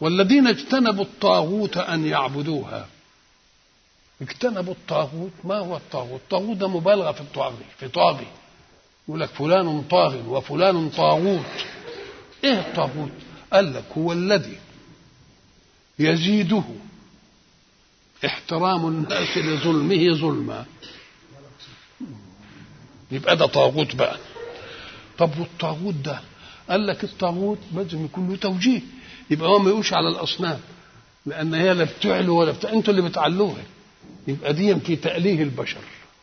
والذين اجتنبوا الطاغوت أن يعبدوها اجتنبوا الطاغوت ما هو الطاغوت الطاغوت ده مبالغة في الطاغي في طاغي يقول لك فلان طاغ وفلان طاغوت ايه الطاغوت قال لك هو الذي يزيده احترام الناس لظلمه ظلما يبقى ده طاغوت بقى طب والطاغوت ده قال لك الطاغوت لازم يكون له توجيه يبقى هو ما يقولش على الاصنام لان هي لا بتعلو ولا بتاع انتوا اللي بتعلوها يبقى دي في تأليه البشر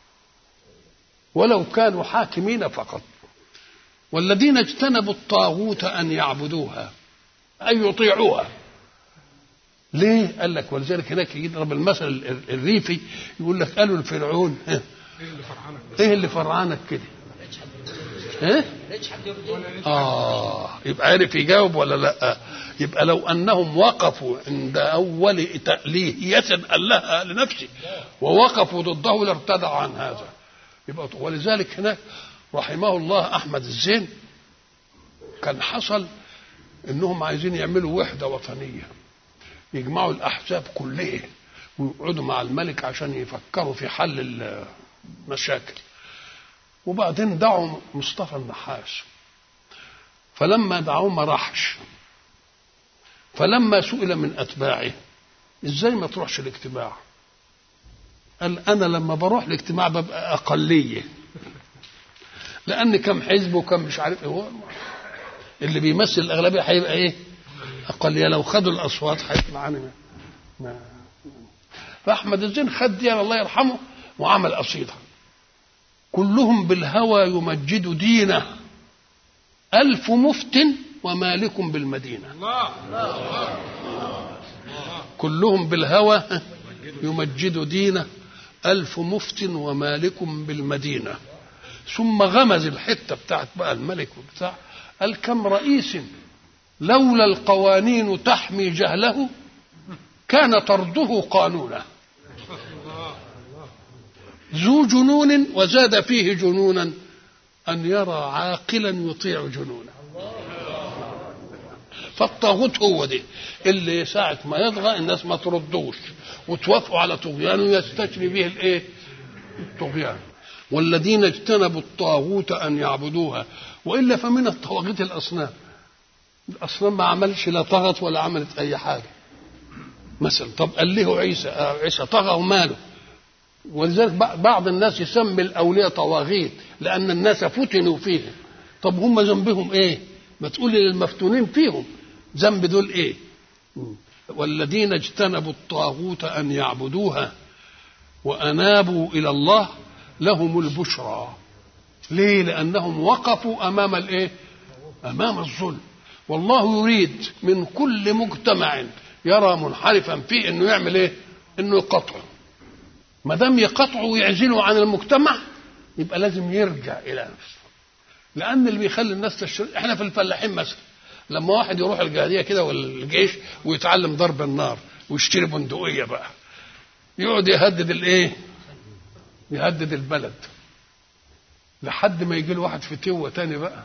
ولو كانوا حاكمين فقط والذين اجتنبوا الطاغوت ان يعبدوها ان يطيعوها ليه؟ قال لك ولذلك هناك يضرب المثل الريفي يقول لك قالوا لفرعون ايه اللي فرعانك كده؟ ايه؟ اه يبقى عرف يجاوب ولا لا؟ يبقى لو انهم وقفوا عند اول تأليهية قال لها لنفسه ووقفوا ضده لارتدعوا عن هذا يبقى ولذلك هناك رحمه الله احمد الزين كان حصل انهم عايزين يعملوا وحده وطنيه يجمعوا الاحزاب كلها ويقعدوا مع الملك عشان يفكروا في حل المشاكل وبعدين دعوا مصطفى النحاس فلما دعوه ما راحش فلما سئل من اتباعه ازاي ما تروحش الاجتماع قال انا لما بروح الاجتماع ببقى اقليه لان كم حزب وكم مش عارف ايه اللي بيمثل الاغلبيه هيبقى ايه اقليه لو خدوا الاصوات هيطلع عننا ما فاحمد الزين خد دي الله يرحمه وعمل قصيده كلهم بالهوى يمجد دينه ألف مفت ومالك بالمدينة كلهم بالهوى يمجد دينه ألف مفت ومالك بالمدينة ثم غمز الحتة بتاعت بقى الملك وبتاع قال كم رئيس لولا القوانين تحمي جهله كان طرده قانونا ذو جنون وزاد فيه جنونا أن يرى عاقلا يطيع جنونا فالطاغوت هو ده اللي ساعة ما يطغى الناس ما تردوش وتوافقوا على طغيانه يستشري به الايه؟ الطغيان والذين اجتنبوا الطاغوت ان يعبدوها والا فمن الطواغيت الاصنام الاصنام ما عملش لا طغت ولا عملت اي حاجه مثلا طب قال له عيسى آه عيسى طغى وماله ولذلك بعض الناس يسمي الاولياء طواغيت لان الناس فتنوا فيهم طب هم ذنبهم ايه ما تقول للمفتونين فيهم ذنب دول ايه والذين اجتنبوا الطاغوت ان يعبدوها وانابوا الى الله لهم البشرى ليه لانهم وقفوا امام الايه امام الظلم والله يريد من كل مجتمع يرى منحرفا فيه انه يعمل ايه انه يقطعه ما دام يقطعه ويعزله عن المجتمع يبقى لازم يرجع الى نفسه لان اللي بيخلي الناس تشتري احنا في الفلاحين مثلا لما واحد يروح الجهاديه كده ولا الجيش ويتعلم ضرب النار ويشتري بندقيه بقى يقعد يهدد الايه يهدد البلد لحد ما يجي له واحد فتوه تاني بقى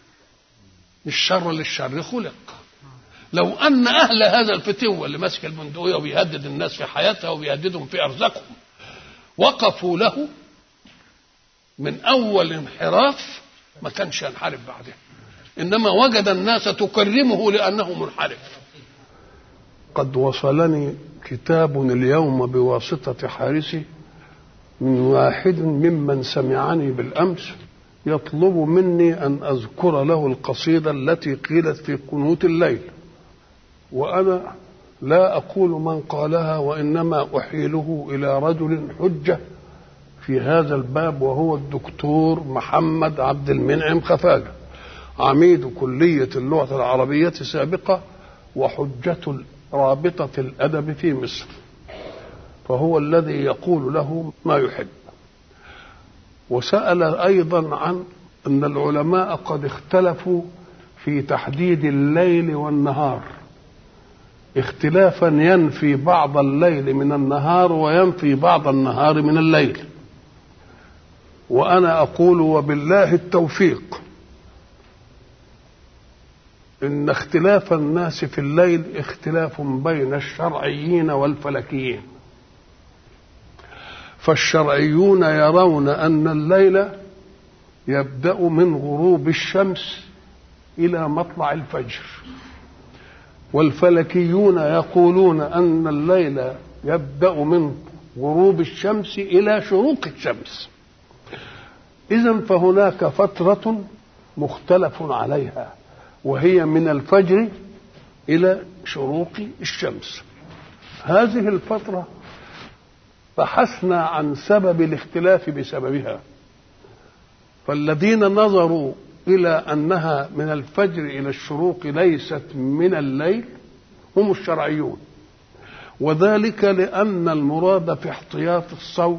الشر للشر خلق لو ان اهل هذا الفتوه اللي ماسك البندقيه وبيهدد الناس في حياتها وبيهددهم في ارزاقهم وقفوا له من اول انحراف ما كانش ينحرف بعدها انما وجد الناس تكرمه لانه منحرف قد وصلني كتاب اليوم بواسطه حارسي من واحد ممن سمعني بالامس يطلب مني ان اذكر له القصيده التي قيلت في قنوت الليل وانا لا اقول من قالها وانما احيله الى رجل حجه في هذا الباب وهو الدكتور محمد عبد المنعم خفاجه عميد كليه اللغه العربيه سابقه وحجه رابطه الادب في مصر فهو الذي يقول له ما يحب وسال ايضا عن ان العلماء قد اختلفوا في تحديد الليل والنهار اختلافا ينفي بعض الليل من النهار وينفي بعض النهار من الليل وانا اقول وبالله التوفيق إن اختلاف الناس في الليل اختلاف بين الشرعيين والفلكيين فالشرعيون يرون أن الليل يبدأ من غروب الشمس إلى مطلع الفجر والفلكيون يقولون أن الليل يبدأ من غروب الشمس إلى شروق الشمس إذا فهناك فترة مختلف عليها وهي من الفجر إلى شروق الشمس هذه الفترة بحثنا عن سبب الاختلاف بسببها فالذين نظروا إلى أنها من الفجر إلى الشروق ليست من الليل هم الشرعيون وذلك لأن المراد في احتياط الصوم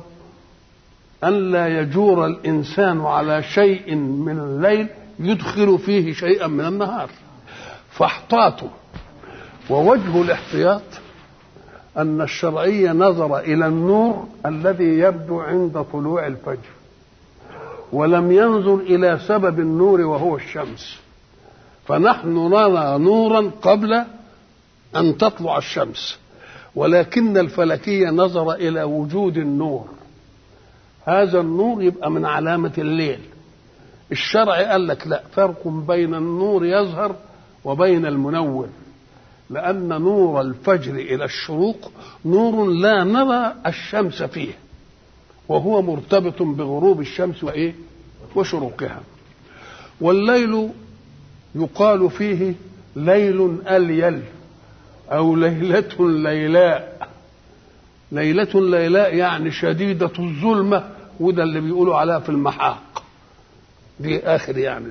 أن لا يجور الإنسان على شيء من الليل يدخل فيه شيئا من النهار فاحتاطوا ووجه الاحتياط أن الشرعية نظر إلى النور الذي يبدو عند طلوع الفجر ولم ينظر إلى سبب النور وهو الشمس فنحن نرى نورا قبل أن تطلع الشمس ولكن الفلكية نظر إلى وجود النور هذا النور يبقى من علامة الليل الشرع قال لك لا فرق بين النور يظهر وبين المنور لأن نور الفجر إلى الشروق نور لا نرى الشمس فيه وهو مرتبط بغروب الشمس وإيه وشروقها والليل يقال فيه ليل أليل أو ليلة ليلاء ليلة ليلاء يعني شديدة الظلمة وده اللي بيقولوا عليها في المحاق دي آخر يعني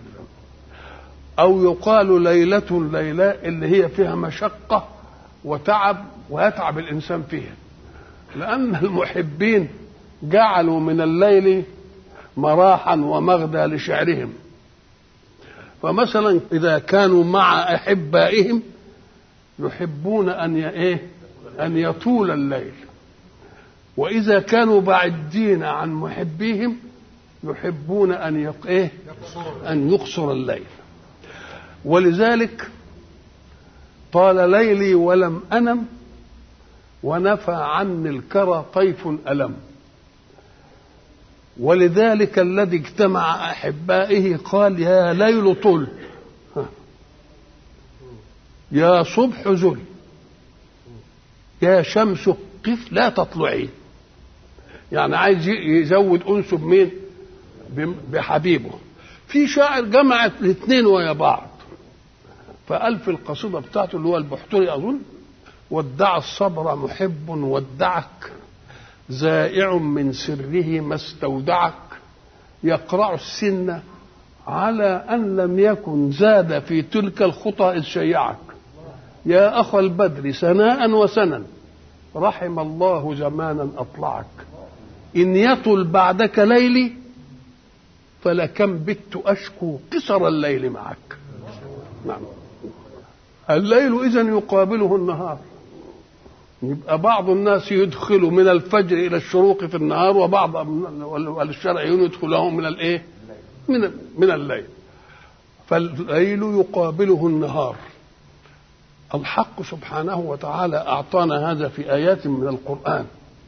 أو يقال ليلة ليلاء اللي هي فيها مشقة وتعب ويتعب الإنسان فيها لأن المحبين جعلوا من الليل مراحا ومغدى لشعرهم فمثلا إذا كانوا مع أحبائهم يحبون أن إيه أن يطول الليل وإذا كانوا بعدين عن محبيهم يحبون أن يق... إيه؟ أن يقصر الليل ولذلك طال ليلي ولم أنم ونفى عني الكرى طيف ألم ولذلك الذي اجتمع أحبائه قال يا ليل طل يا صبح زل يا شمس قف لا تطلعي يعني عايز يزود أنسه بمين بحبيبه في شاعر جمع الاثنين ويا بعض فقال في القصيدة بتاعته اللي هو البحتري أظن ودع الصبر محب ودعك زائع من سره ما استودعك يقرع السن على أن لم يكن زاد في تلك الخطى إذ شيعك يا أخا البدر سناء وسنا رحم الله زمانا أطلعك إن يطل بعدك ليلي فلكم بت أشكو قصر الليل معك نعم الليل إذا يقابله النهار يبقى بعض الناس يدخل من الفجر إلى الشروق في النهار وبعض الشرعيون يدخلهم من الإيه؟ من من الليل فالليل يقابله النهار الحق سبحانه وتعالى أعطانا هذا في آيات من القرآن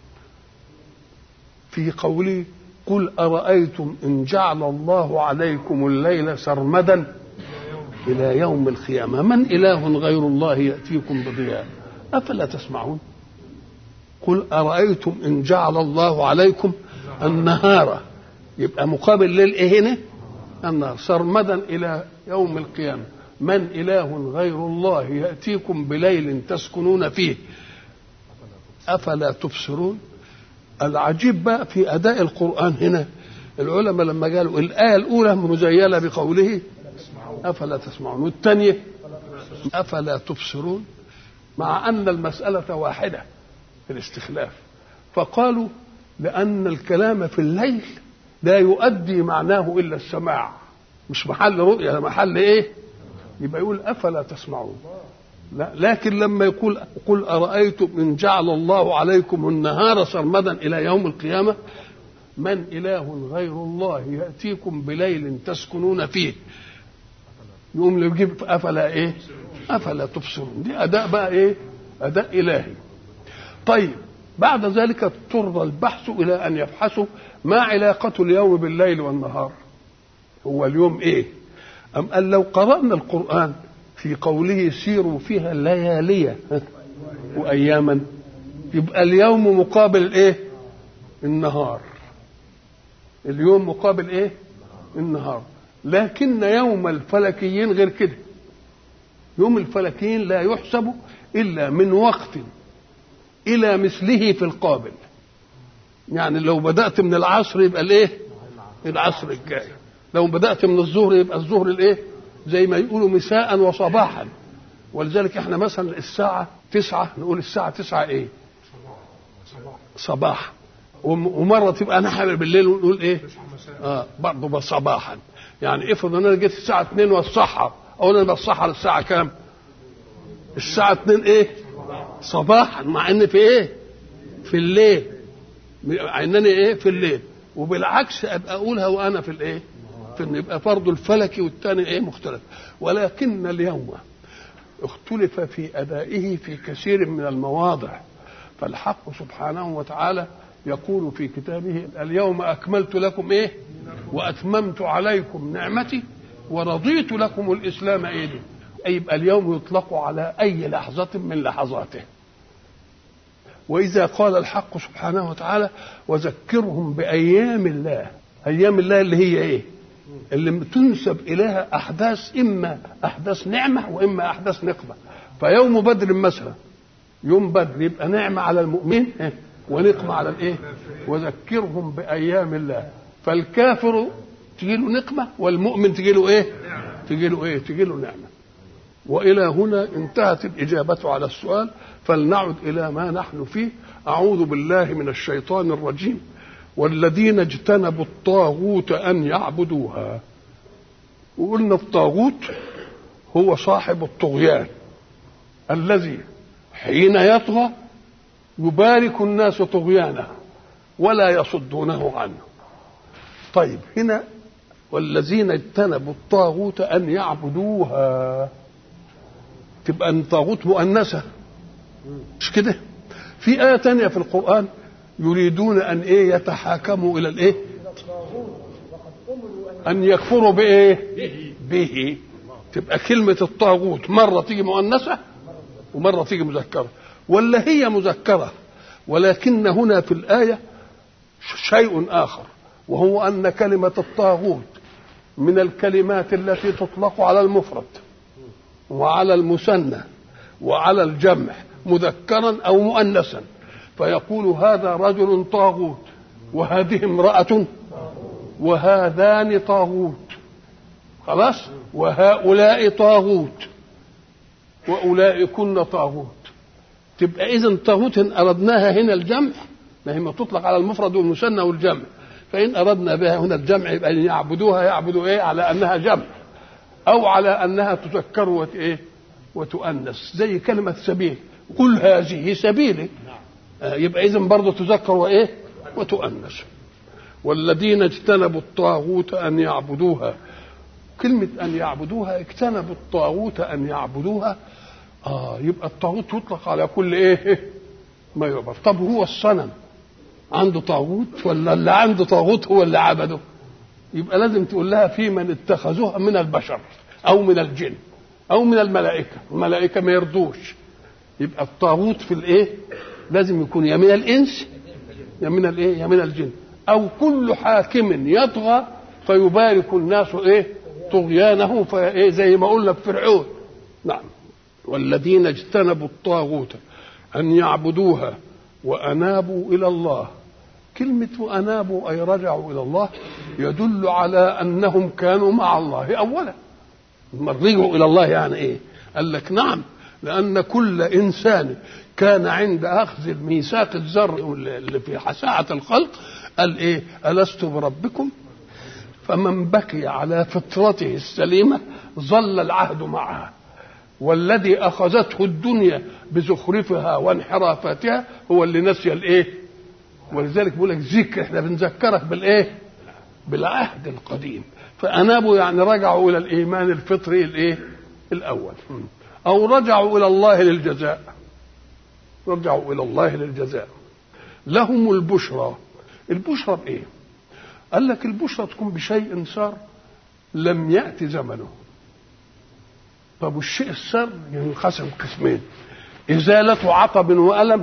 في قوله قل أرأيتم إن جعل الله عليكم الليل سرمدا إلى يوم القيامة من إله غير الله يأتيكم بضياء أفلا تسمعون قل أرأيتم إن جعل الله عليكم النهار يبقى مقابل ليل إيه هنا النهار سرمدا إلى يوم القيامة من إله غير الله يأتيكم بليل تسكنون فيه أفلا تبصرون العجيب بقى في أداء القرآن هنا العلماء لما قالوا الآية الأولى مزيلة بقوله أفلا تسمعون والثانية أفلا تبصرون مع أن المسألة واحدة في الاستخلاف فقالوا لأن الكلام في الليل لا يؤدي معناه إلا السماع مش محل رؤية محل إيه يبقى يقول أفلا تسمعون لا لكن لما يقول قل أرأيتم إن جعل الله عليكم النهار سرمدا إلى يوم القيامة من إله غير الله يأتيكم بليل تسكنون فيه يقوم يجيب افلا ايه افلا تبصرون دي اداء بقى ايه اداء الهي طيب بعد ذلك اضطر البحث الى ان يبحثوا ما علاقه اليوم بالليل والنهار هو اليوم ايه ام قال لو قرانا القران في قوله سيروا فيها ليالية واياما يبقى اليوم مقابل الايه النهار اليوم مقابل ايه النهار لكن يوم الفلكيين غير كده يوم الفلكيين لا يحسب الا من وقت الى مثله في القابل يعني لو بدات من العصر يبقى الايه العصر الجاي لو بدات من الظهر يبقى الظهر الايه زي ما يقولوا مساء وصباحا ولذلك احنا مثلا الساعة تسعة نقول الساعة تسعة ايه صباح ومرة تبقى نحن بالليل ونقول ايه اه برضه صباحا يعني افرض ان انا جيت الساعة 2 والصحة اقول انا بصحى للساعة كام الساعة 2 ايه صباحا مع ان في ايه في الليل مع انني ايه في الليل وبالعكس ابقى اقولها وانا في الايه في ان يبقى فرض الفلكي والثاني ايه مختلف ولكن اليوم اختلف في ادائه في كثير من المواضع فالحق سبحانه وتعالى يقول في كتابه اليوم اكملت لكم ايه واتممت عليكم نعمتي ورضيت لكم الاسلام ايه أي يبقى اليوم يطلق على اي لحظه من لحظاته واذا قال الحق سبحانه وتعالى وذكرهم بايام الله ايام الله اللي هي ايه اللي تنسب اليها احداث اما احداث نعمه واما احداث نقمه فيوم بدر مثلا يوم بدر يبقى نعمه على المؤمن ونقمه على الايه وذكرهم بايام الله فالكافر تجي له نقمه والمؤمن تجي له ايه تجي له ايه تجي له نعمه والى هنا انتهت الاجابه على السؤال فلنعد الى ما نحن فيه اعوذ بالله من الشيطان الرجيم والذين اجتنبوا الطاغوت ان يعبدوها وقلنا الطاغوت هو صاحب الطغيان الذي حين يطغى يبارك الناس طغيانه ولا يصدونه عنه طيب هنا والذين اجتنبوا الطاغوت ان يعبدوها تبقى الطاغوت مؤنثه مش كده في آية تانية في القرآن يريدون أن إيه يتحاكموا إلى الإيه أن يكفروا بإيه به تبقى كلمة الطاغوت مرة تيجي مؤنثة ومرة تيجي مذكرة ولا هي مذكرة ولكن هنا في الآية شيء آخر وهو أن كلمة الطاغوت من الكلمات التي تطلق على المفرد وعلى المثنى وعلى الجمع مذكرا او مؤنثا فيقول هذا رجل طاغوت وهذه امرأة وهذان طاغوت خلاص وهؤلاء طاغوت وأولئكن طاغوت تبقى إذا طاغوت إن أردناها هنا الجمع ما هي ما تطلق على المفرد والمثنى والجمع فإن أردنا بها هنا الجمع يبقى أن يعبدوها يعبدوا إيه على أنها جمع أو على أنها تذكر وت إيه وتؤنث زي كلمة سبيل قل هذه سبيلي آه يبقى إذا برضه تذكر وإيه وتؤنث والذين اجتنبوا الطاغوت أن يعبدوها كلمة أن يعبدوها اجتنبوا الطاغوت أن يعبدوها آه يبقى الطاغوت يطلق على كل إيه ما يعبد طب هو الصنم عنده طاغوت ولا اللي عنده طاغوت هو اللي عبده يبقى لازم تقول لها في من اتخذوها من البشر أو من الجن أو من الملائكة الملائكة ما يرضوش يبقى الطاغوت في الإيه لازم يكون يا من الإنس يا من الإيه يا من الجن أو كل حاكم يطغى فيبارك الناس إيه طغيانه فإيه زي ما قلنا فرعون نعم والذين اجتنبوا الطاغوت أن يعبدوها وأنابوا إلى الله كلمة أنابوا أي رجعوا إلى الله يدل على أنهم كانوا مع الله أولا رجعوا إلى الله يعني إيه قال لك نعم لأن كل إنسان كان عند أخذ الميثاق الذر اللي في ساعة الخلق قال إيه ألست بربكم فمن بقي على فطرته السليمة ظل العهد معها والذي أخذته الدنيا بزخرفها وانحرافاتها هو اللي نسي الإيه ولذلك بيقول لك ذكر احنا بنذكرك بالإيه بالعهد القديم فانابوا يعني رجعوا الى الايمان الفطري الايه الاول او رجعوا الى الله للجزاء رجعوا الى الله للجزاء لهم البشرى البشرى بايه قال لك البشرى تكون بشيء صار لم يأتي زمنه طب والشيء السر ينقسم قسمين إزالة عطب وألم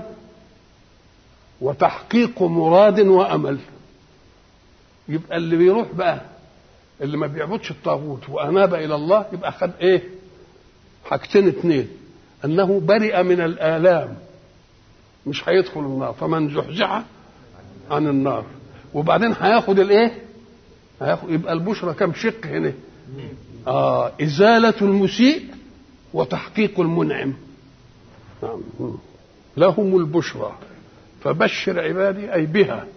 وتحقيق مراد وأمل يبقى اللي بيروح بقى اللي ما بيعبدش الطاغوت وأناب إلى الله يبقى خد إيه حاجتين اتنين أنه برئ من الآلام مش هيدخل النار فمن زحزح عن النار وبعدين هياخد الايه هياخد يبقى البشرى كم شق هنا آه إزالة المسيء وتحقيق المنعم نعم لهم البشرى فبشر عبادي أي بها